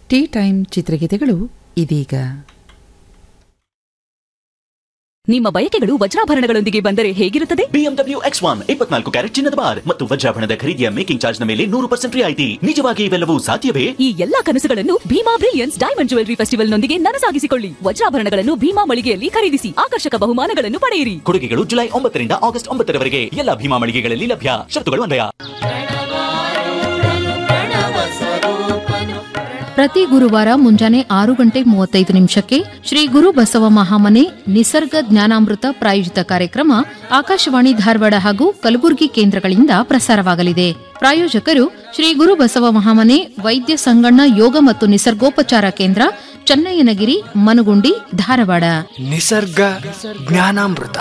tea time ಚಿತ್ರಗೀತೆಗಳು ಇದೀಗ ನಿಮ್ಮ ಬಯಕೆಗಳು ವಜ್ರಾಭರಣಗಳೊಂದಿಗೆ ಬಂದರೆ ಹೇಗಿರುತ್ತದೆ ಬಿಎಂಡಬ್ಲ್ಯೂ ಎಕ್ಸ್ ಒನ್ ಇಪ್ಪತ್ನಾಲ್ಕು ಕ್ಯಾರೆಟ್ ಚಿನ್ನದ ಬಾರ್ ಮತ್ತು ವಜ್ರಾಭರಣದ ಖರೀದಿಯ ಮೇಕಿಂಗ್ ಚಾರ್ಜ್ ನ ಮೇಲೆ ನೂರು ಪರ್ಸೆಂಟ್ ರಿಯಾಯಿತಿ ನಿಜವಾಗಿ ಇವೆಲ್ಲವೂ ಸಾಧ್ಯವೇ ಈ ಎಲ್ಲಾ ಕನಸುಗಳನ್ನು ಭೀಮಾ ಬ್ರಿಲಿಯನ್ಸ್ ಡೈಮಂಡ್ ಜ್ಯುವೆಲರಿ ಫೆಸ್ಟಿವಲ್ನೊಂದಿಗೆ ನನಸಾಗಿಸಿಕೊಳ್ಳಿ ವಜ್ರಾಭರಣಗಳನ್ನು ಭೀಮಾ ಮಳಿಗೆಯಲ್ಲಿ ಖರೀದಿಸಿ ಆಕರ್ಷಕ ಬಹುಮಾನಗಳನ್ನು ಪಡೆಯಿರಿ ಕೊಡುಗೆಗಳು ಜುಲೈ ಒಂಬತ್ತರಿಂದ ಆಗಸ್ಟ್ ಒಂಬತ್ತರವರೆಗೆ ಎಲ್ಲ ಭೀಮಾ ಮಳಿಗೆಗಳಲ್ಲಿ ಲಭ್ಯ ಶರ್ತುಗಳು ಅನ್ವಯ ಪ್ರತಿ ಗುರುವಾರ ಮುಂಜಾನೆ ಆರು ಗಂಟೆ ಮೂವತ್ತೈದು ನಿಮಿಷಕ್ಕೆ ಶ್ರೀ ಗುರು ಬಸವ ಮಹಾಮನೆ ನಿಸರ್ಗ ಜ್ಞಾನಾಮೃತ ಪ್ರಾಯೋಜಿತ ಕಾರ್ಯಕ್ರಮ ಆಕಾಶವಾಣಿ ಧಾರವಾಡ ಹಾಗೂ ಕಲಬುರಗಿ ಕೇಂದ್ರಗಳಿಂದ ಪ್ರಸಾರವಾಗಲಿದೆ ಪ್ರಾಯೋಜಕರು ಶ್ರೀ ಗುರು ಬಸವ ಮಹಾಮನೆ ವೈದ್ಯ ಸಂಗಣ್ಣ ಯೋಗ ಮತ್ತು ನಿಸರ್ಗೋಪಚಾರ ಕೇಂದ್ರ ಚನ್ನಯ್ಯನಗಿರಿ ಮನಗುಂಡಿ ಧಾರವಾಡ ನಿಸರ್ಗ ಜ್ಞಾನಾಮೃತ